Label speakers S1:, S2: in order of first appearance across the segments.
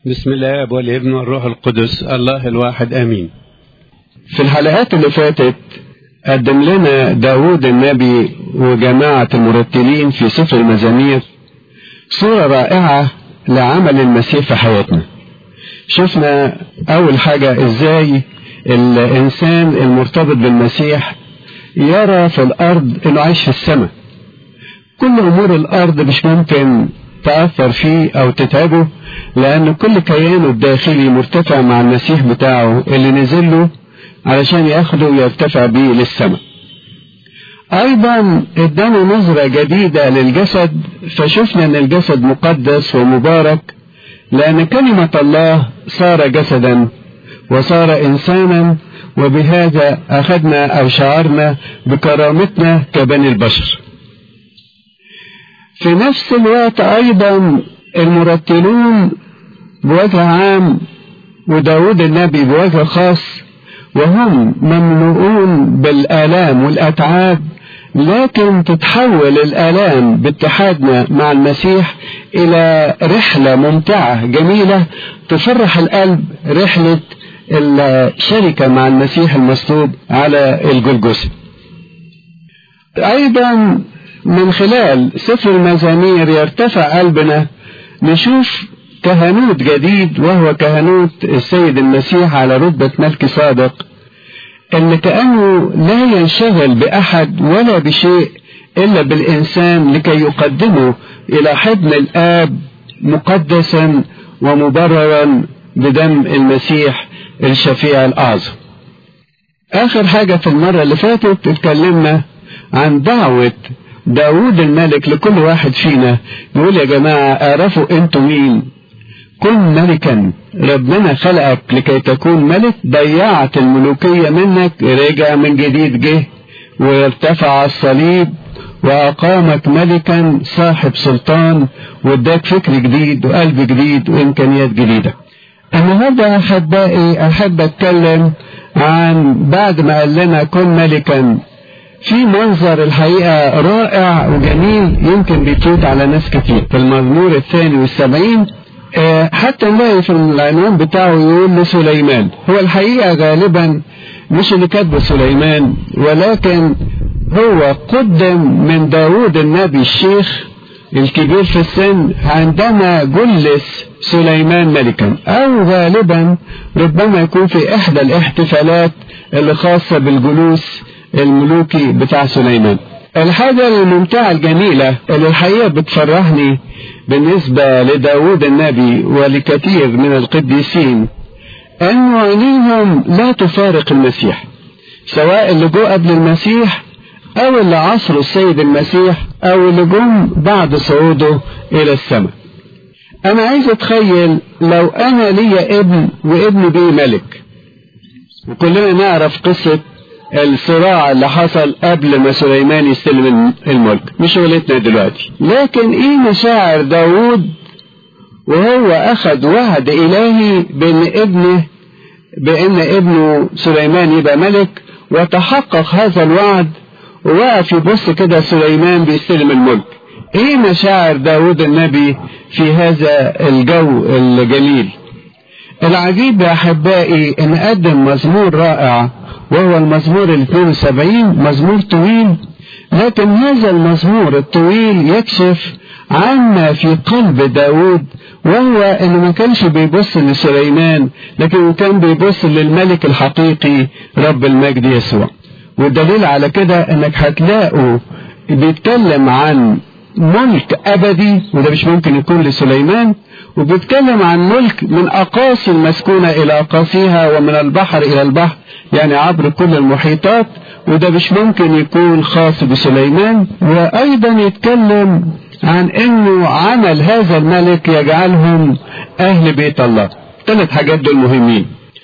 S1: بسم الله والابن والروح القدس الله الواحد امين
S2: في الحلقات اللي فاتت قدم لنا داود النبي وجماعة المرتلين في سفر المزامير صورة رائعة لعمل المسيح في حياتنا شفنا أول حاجة إزاي الإنسان المرتبط بالمسيح يرى في الأرض إنه عايش في السماء كل أمور الأرض مش ممكن تأثر فيه أو تتعبه لأن كل كيانه الداخلي مرتفع مع المسيح بتاعه اللي نزل له علشان ياخده ويرتفع بيه للسماء أيضا ادانا نظرة جديدة للجسد فشفنا أن الجسد مقدس ومبارك لأن كلمة الله صار جسدا وصار إنسانا وبهذا أخذنا أو شعرنا بكرامتنا كبني البشر في نفس الوقت أيضا المرتلون بوجه عام وداود النبي بوجه خاص وهم مملوءون بالآلام والأتعاب لكن تتحول الآلام باتحادنا مع المسيح إلى رحلة ممتعة جميلة تفرح القلب رحلة الشركة مع المسيح المصلوب على الجلجسة أيضا من خلال سفر المزامير يرتفع قلبنا نشوف كهنوت جديد وهو كهنوت السيد المسيح على رتبة ملك صادق اللي كأنه لا ينشغل بأحد ولا بشيء إلا بالإنسان لكي يقدمه إلى حضن الآب مقدسا ومبررا بدم المسيح الشفيع الأعظم آخر حاجة في المرة اللي فاتت اتكلمنا عن دعوة داود الملك لكل واحد فينا يقول يا جماعة اعرفوا انتوا مين كن ملكا ربنا خلقك لكي تكون ملك ضيعت الملوكية منك رجع من جديد جه وارتفع على الصليب وأقامك ملكا صاحب سلطان واداك فكر جديد وقلب جديد وإمكانيات جديدة النهاردة أحبائي أحب أتكلم عن بعد ما قال لنا كن ملكا في منظر الحقيقة رائع وجميل يمكن بيفوت على ناس كتير في المزمور الثاني والسبعين حتى نلاقي في العنوان بتاعه يقول لسليمان هو الحقيقة غالبا مش اللي كاتبه سليمان ولكن هو قدم من داود النبي الشيخ الكبير في السن عندما جلس سليمان ملكا او غالبا ربما يكون في احدى الاحتفالات اللي خاصة بالجلوس الملوكي بتاع سليمان الحاجة الممتعة الجميلة اللي الحقيقة بتفرحني بالنسبة لداود النبي ولكثير من القديسين أن عينيهم لا تفارق المسيح سواء اللي جو قبل المسيح أو اللي عصروا السيد المسيح أو اللي جم بعد صعوده إلى السماء أنا عايز أتخيل لو أنا ليا ابن وابن بيه ملك وكلنا نعرف قصة الصراع اللي حصل قبل ما سليمان يستلم الملك مش شغلتنا دلوقتي لكن ايه مشاعر داود وهو اخذ وعد الهي بان ابنه بان ابنه سليمان يبقى ملك وتحقق هذا الوعد ووقف يبص كده سليمان بيستلم الملك ايه مشاعر داود النبي في هذا الجو الجميل العجيب يا احبائي ان قدم مزمور رائع وهو المزمور ال 72 مزمور طويل لكن هذا المزمور الطويل يكشف عما في قلب داود وهو انه ما كانش بيبص لسليمان لكن كان بيبص للملك الحقيقي رب المجد يسوع والدليل على كده انك هتلاقوا بيتكلم عن ملك ابدي وده مش ممكن يكون لسليمان وبيتكلم عن ملك من اقاصي المسكونة الى اقاصيها ومن البحر الى البحر يعني عبر كل المحيطات وده مش ممكن يكون خاص بسليمان وايضا يتكلم عن انه عمل هذا الملك يجعلهم اهل بيت الله ثلاث حاجات دول مهمين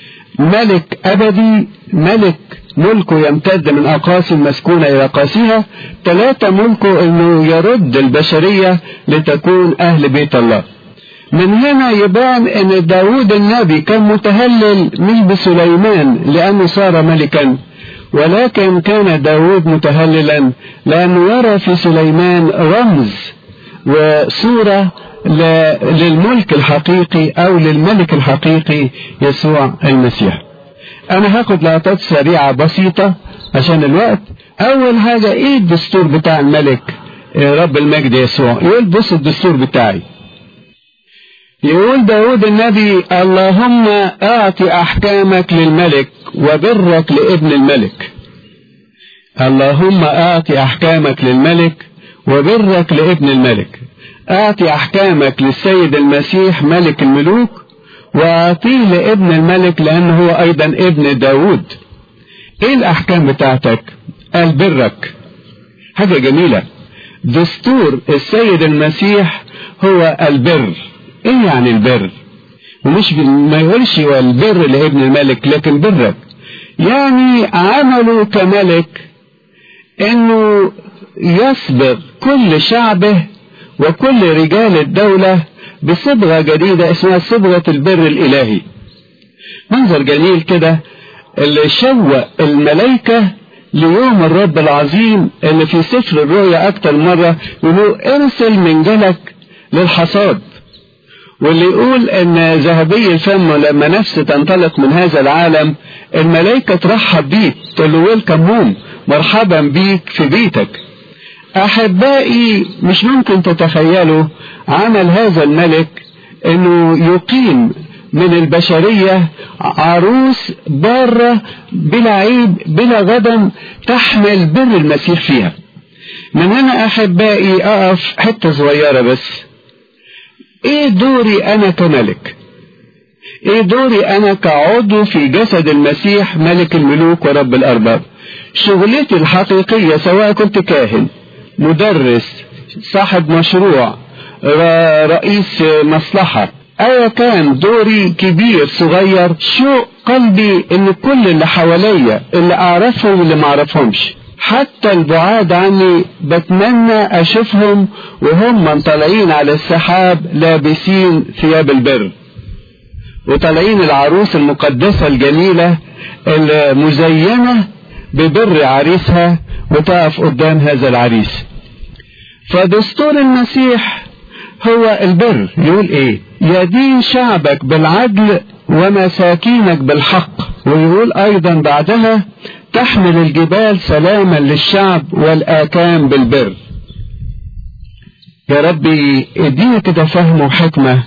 S2: ملك ابدي ملك ملكه يمتد من أقاصي المسكونة إلى قاسيها ثلاثة ملكه أنه يرد البشرية لتكون أهل بيت الله من هنا يبان أن داود النبي كان متهلل مش بسليمان لأنه صار ملكا ولكن كان داود متهللا لأنه يرى في سليمان رمز وصورة للملك الحقيقي او للملك الحقيقي يسوع المسيح انا هاخد لقطات سريعة بسيطة عشان الوقت اول حاجة ايه الدستور بتاع الملك رب المجد يسوع يقول بص الدستور بتاعي يقول داود النبي اللهم اعطي احكامك للملك وبرك لابن الملك اللهم اعطي احكامك للملك وبرك لابن الملك اعطي احكامك للسيد المسيح ملك الملوك واعطيه لابن الملك لانه هو ايضا ابن داود ايه الاحكام بتاعتك قال برك حاجة جميلة دستور السيد المسيح هو البر ايه يعني البر ومش ما يقولش هو البر لابن الملك لكن برك يعني عمله كملك انه يسبق كل شعبه وكل رجال الدولة بصبغة جديدة اسمها صبغة البر الالهي منظر جميل كده اللي شوق الملائكة ليوم الرب العظيم اللي في سفر الرؤيا اكتر مرة يقولوا ارسل منجلك للحصاد واللي يقول ان ذهبي الفم لما نفسه تنطلق من هذا العالم الملائكة ترحب بيك تقول له ويلكم هوم مرحبا بيك في بيتك احبائي مش ممكن تتخيلوا عمل هذا الملك انه يقيم من البشرية عروس بارة بلا عيب بلا غضب تحمل بر المسيح فيها من هنا احبائي اقف حتة صغيرة بس ايه دوري انا كملك ايه دوري انا كعضو في جسد المسيح ملك الملوك ورب الارباب شغلتي الحقيقية سواء كنت كاهن مدرس صاحب مشروع رئيس مصلحة ايا كان دوري كبير صغير شو قلبي ان كل اللي حواليا اللي اعرفهم واللي ما اعرفهمش حتى البعاد عني بتمنى اشوفهم وهم طالعين على السحاب لابسين ثياب البر وطالعين العروس المقدسة الجميلة المزينة ببر عريسها وتقف قدام هذا العريس فدستور المسيح هو البر يقول ايه يدين شعبك بالعدل ومساكينك بالحق ويقول ايضا بعدها تحمل الجبال سلاما للشعب والآكام بالبر يا ربي ادينا كده فهم وحكمة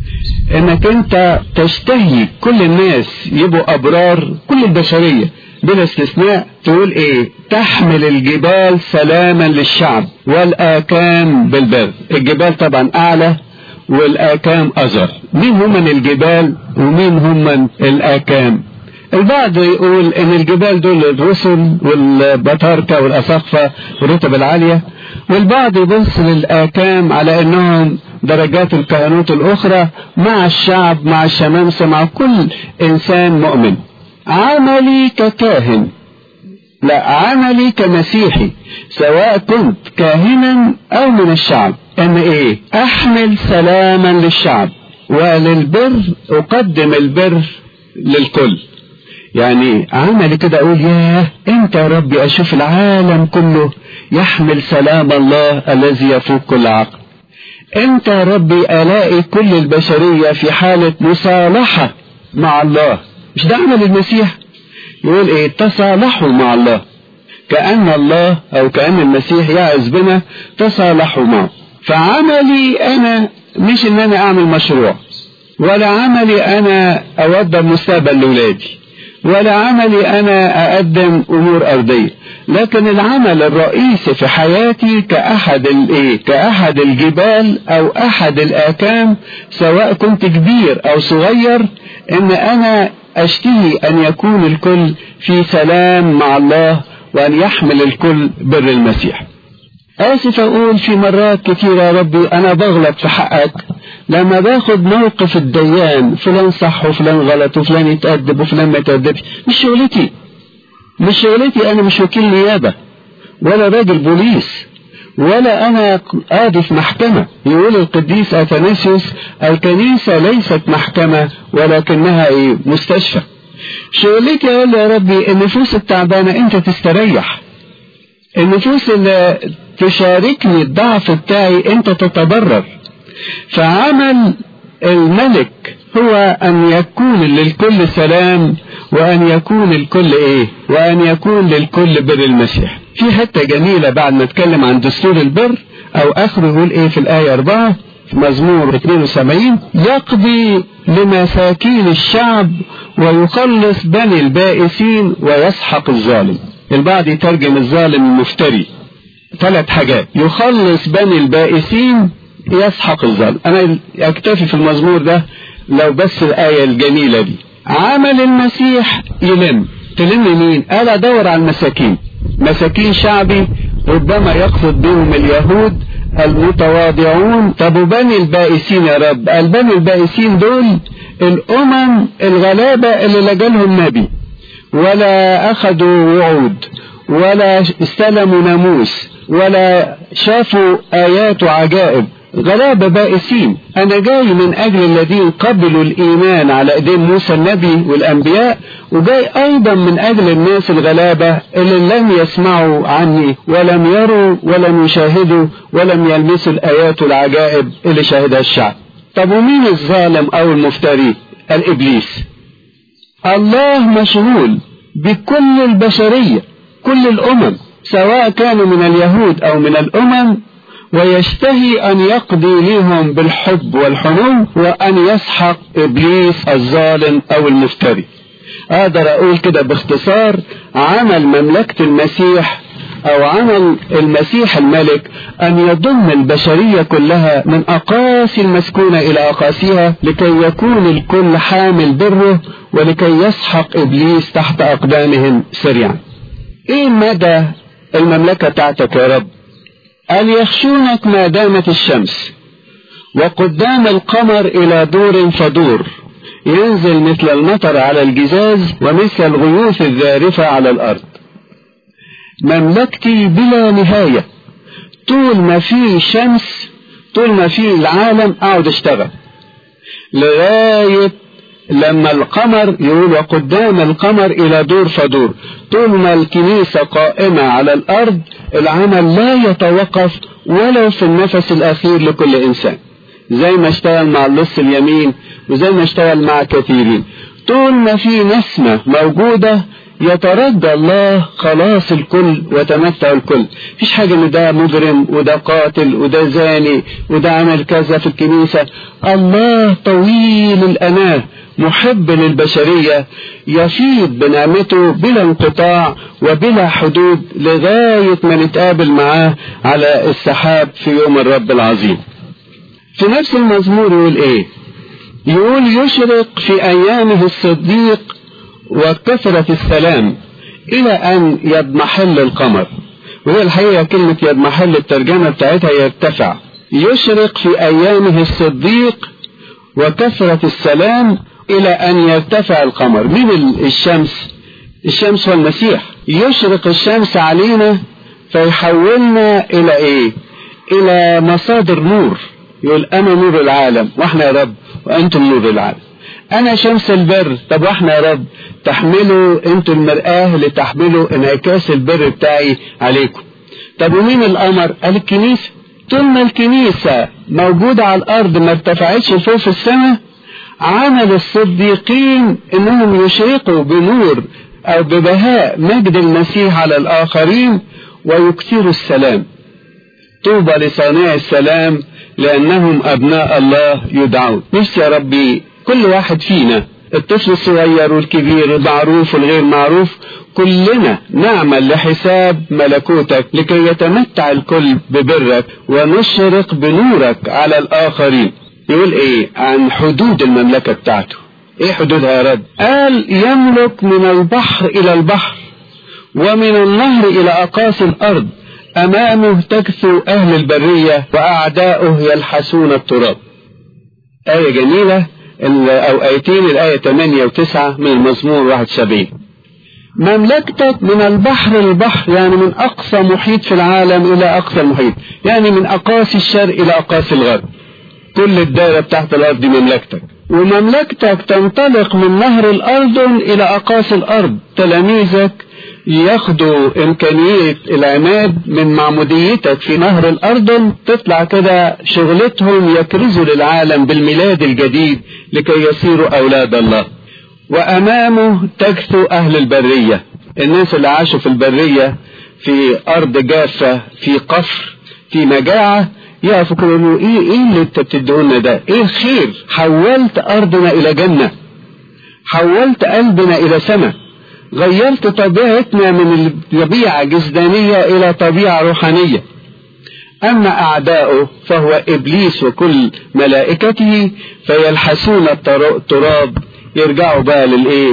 S2: انك انت تشتهي كل الناس يبقوا ابرار كل البشرية بلا استثناء تقول ايه تحمل الجبال سلاما للشعب والآكام بالبر الجبال طبعا اعلى والآكام أزر مين هم من الجبال ومين هم من الآكام البعض يقول ان الجبال دول الرسل والبطاركة والأساقفة والرتب العالية والبعض يبص للآكام على انهم درجات الكهنوت الأخرى مع الشعب مع الشمامسة مع كل إنسان مؤمن عملي ككاهن لا عملي كمسيحي سواء كنت كاهنا أو من الشعب ان ايه احمل سلاما للشعب وللبر اقدم البر للكل يعني عملي كده اقول ياه انت يا ربي اشوف العالم كله يحمل سلام الله الذي يفوق كل عقل انت يا ربي الاقي كل البشرية في حالة مصالحة مع الله مش ده عمل المسيح يقول ايه تصالحوا مع الله كأن الله او كأن المسيح يعز بنا تصالحوا معه فعملي انا مش ان انا اعمل مشروع ولا عملي انا اوضب مستقبل لاولادي ولا عملي انا اقدم امور ارضيه لكن العمل الرئيسي في حياتي كاحد الايه كاحد الجبال او احد الاكام سواء كنت كبير او صغير ان انا اشتهي ان يكون الكل في سلام مع الله وان يحمل الكل بر المسيح آسف أقول في مرات كثيرة يا ربي أنا بغلط في حقك لما باخد موقف الديان فلان صح وفلان غلط وفلان يتأدب وفلان ما يتأدبش مش شغلتي مش شغلتي أنا مش وكيل نيابة ولا راجل بوليس ولا أنا قاضي في محكمة يقول القديس أثناسيوس الكنيسة ليست محكمة ولكنها إيه مستشفى شغلتي أقول يا ربي النفوس التعبانة أنت تستريح النفوس اللي تشاركني الضعف بتاعي انت تتبرر فعمل الملك هو أن يكون للكل سلام وأن يكون الكل إيه وأن يكون للكل بر المسيح في حتة جميلة بعد ما اتكلم عن دستور البر أو آخره يقول إيه في الآية 4 في مزمور 72 يقضي لمساكين الشعب ويخلص بني البائسين ويسحق الظالم البعض يترجم الظالم المفتري ثلاث حاجات يخلص بني البائسين يسحق الظالم انا اكتفي في المزمور ده لو بس الآية الجميلة دي عمل المسيح يلم تلم مين قال ادور على المساكين مساكين شعبي ربما يقصد بهم اليهود المتواضعون طب وبني البائسين يا رب قال بني البائسين دول الامم الغلابة اللي لجالهم نبي ولا اخذوا وعود ولا استلموا ناموس ولا شافوا ايات وعجائب غلابة بائسين أنا جاي من أجل الذين قبلوا الإيمان على إيدين موسى النبي والأنبياء وجاي أيضا من أجل الناس الغلابة اللي لم يسمعوا عني ولم يروا ولم يشاهدوا ولم يلمسوا الآيات والعجائب اللي شاهدها الشعب طب ومين الظالم أو المفتري الإبليس الله مشغول بكل البشرية كل الأمم سواء كانوا من اليهود أو من الأمم ويشتهي أن يقضي لهم بالحب والحنو وأن يسحق إبليس الظالم أو المفتري أقدر أقول كده باختصار عمل مملكة المسيح أو عمل المسيح الملك أن يضم البشرية كلها من أقاصي المسكونة إلى أقاصيها لكي يكون الكل حامل بره ولكي يسحق إبليس تحت أقدامهم سريعا إيه مدى المملكة بتاعتك يا رب أن يخشونك ما دامت الشمس وقدام القمر إلى دور فدور ينزل مثل المطر على الجزاز ومثل الغيوث الذارفة على الأرض مملكتي بلا نهاية طول ما في شمس طول ما في العالم أقعد اشتغل لغاية لما القمر يقول وقدام القمر إلى دور فدور طول ما الكنيسة قائمة على الأرض العمل لا يتوقف ولو في النفس الأخير لكل إنسان زي ما اشتغل مع اللص اليمين وزي ما اشتغل مع كثيرين طول ما في نسمة موجودة يتردى الله خلاص الكل وتمتع الكل مفيش حاجة ان ده مجرم وده قاتل وده زاني وده عمل كذا في الكنيسة الله طويل الأناه محب للبشرية يفيض بنعمته بلا انقطاع وبلا حدود لغاية ما نتقابل معاه على السحاب في يوم الرب العظيم في نفس المزمور يقول ايه يقول يشرق في ايامه الصديق وكثرة السلام الى ان يضمحل القمر وهي الحقيقة كلمة يضمحل الترجمة بتاعتها يرتفع يشرق في ايامه الصديق وكثرة السلام الى ان يرتفع القمر مين الشمس الشمس هو المسيح يشرق الشمس علينا فيحولنا الى ايه الى مصادر نور يقول انا نور العالم واحنا يا رب وانتم نور العالم انا شمس البر طب واحنا يا رب تحملوا انتوا المرآة اللي تحملوا انعكاس البر بتاعي عليكم طب ومين القمر قال الكنيسة طول ما الكنيسة موجودة على الارض ما ارتفعتش فوق في السماء عمل الصديقين انهم يشرقوا بنور او ببهاء مجد المسيح على الاخرين ويكثروا السلام طوبى لصانع السلام لانهم ابناء الله يدعون نفسي يا ربي كل واحد فينا الطفل الصغير والكبير المعروف والغير معروف كلنا نعمل لحساب ملكوتك لكي يتمتع الكل ببرك ونشرق بنورك على الآخرين يقول ايه عن حدود المملكة بتاعته ايه حدودها يا رب قال يملك من البحر الى البحر ومن النهر الى اقاصي الارض امامه تكثو اهل البرية واعداؤه يلحسون التراب آية جميلة او ايتين الاية 8 و9 من المزمور 71 مملكتك من البحر للبحر يعني من اقصى محيط في العالم الى اقصى المحيط يعني من اقاصي الشرق الى اقاصي الغرب كل الدائرة بتاعت الارض دي مملكتك ومملكتك تنطلق من نهر الأردن إلى أقاصي الأرض تلاميذك ياخدوا إمكانية العماد من معموديتك في نهر الأردن تطلع كده شغلتهم يكرزوا للعالم بالميلاد الجديد لكي يصيروا أولاد الله وأمامه تكثو أهل البرية الناس اللي عاشوا في البرية في أرض جافة في قفر في مجاعة يقفوا كده يقولوا ايه ايه اللي انت بتديهولنا ده؟ ايه الخير؟ حولت ارضنا الى جنه. حولت قلبنا الى سماء. غيرت طبيعتنا من طبيعه جسدانيه الى طبيعه روحانيه. اما اعداؤه فهو ابليس وكل ملائكته فيلحسون التراب يرجعوا بقى للايه؟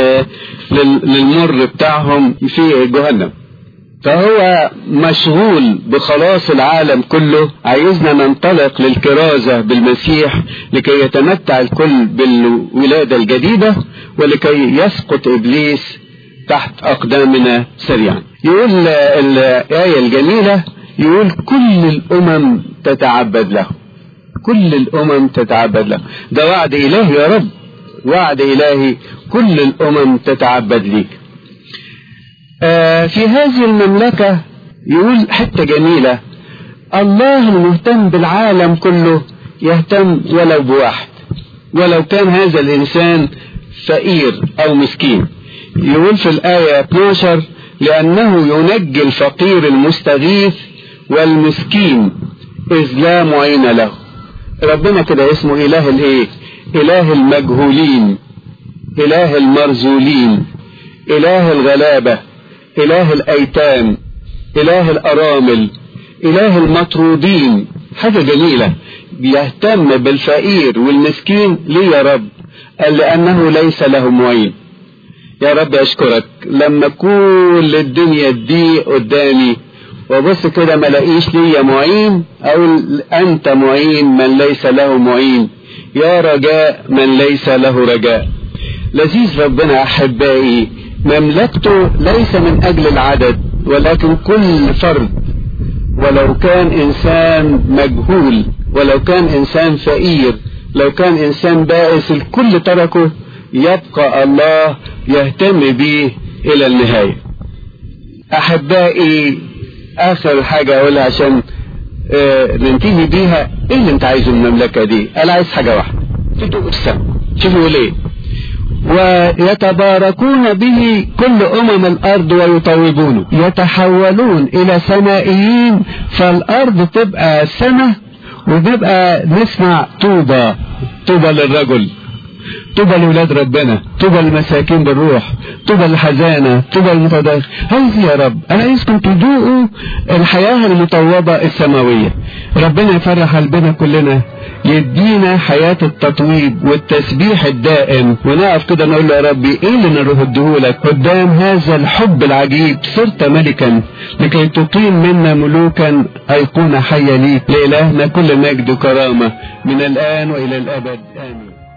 S2: للمر بتاعهم في جهنم. فهو مشغول بخلاص العالم كله عايزنا ننطلق للكرازة بالمسيح لكي يتمتع الكل بالولادة الجديدة ولكي يسقط إبليس تحت أقدامنا سريعا يقول الآية الجميلة يقول كل الأمم تتعبد له كل الأمم تتعبد له ده وعد إلهي يا رب وعد إلهي كل الأمم تتعبد ليك آه في هذه المملكة يقول حتة جميلة الله المهتم بالعالم كله يهتم ولو بواحد ولو كان هذا الإنسان فقير أو مسكين يقول في الآية 12 لأنه ينجي الفقير المستغيث والمسكين إذ لا معين له ربنا كده اسمه إله الإيه إله المجهولين إله المرزولين إله الغلابة إله الأيتام إله الأرامل إله المطرودين حاجة جميلة بيهتم بالفقير والمسكين ليه يا رب قال لأنه ليس له معين يا رب أشكرك لما كل الدنيا دي قدامي وبص كده ما لاقيش ليا معين أقول أنت معين من ليس له معين يا رجاء من ليس له رجاء لذيذ ربنا أحبائي مملكته ليس من أجل العدد ولكن كل فرد ولو كان إنسان مجهول ولو كان إنسان فقير لو كان إنسان بائس الكل تركه يبقى الله يهتم به إلى النهاية أحبائي آخر حاجة أقولها عشان آه ننتهي بيها إيه اللي أنت عايزه من المملكة دي؟ أنا عايز حاجة واحدة تدوق السما شوفوا ليه؟ ويتباركون به كل أمم الأرض ويطوبونه يتحولون إلى سمائيين فالأرض تبقى سماء وتبقى نسمع طوبى طوبى للرجل طوبى لولاد ربنا طوبى للمساكين بالروح طوبى للحزانة طوبى للمتضايق عايز يا رب انا عايزكم تذوقوا الحياة المطوبة السماوية ربنا يفرح قلبنا كلنا يدينا حياة التطويب والتسبيح الدائم ونقف كده نقول له يا ربي ايه اللي نروح اديهولك قدام هذا الحب العجيب صرت ملكا لكي تقيم منا ملوكا ايقونة حية ليك لإلهنا كل مجد وكرامة من الآن وإلى الأبد آمين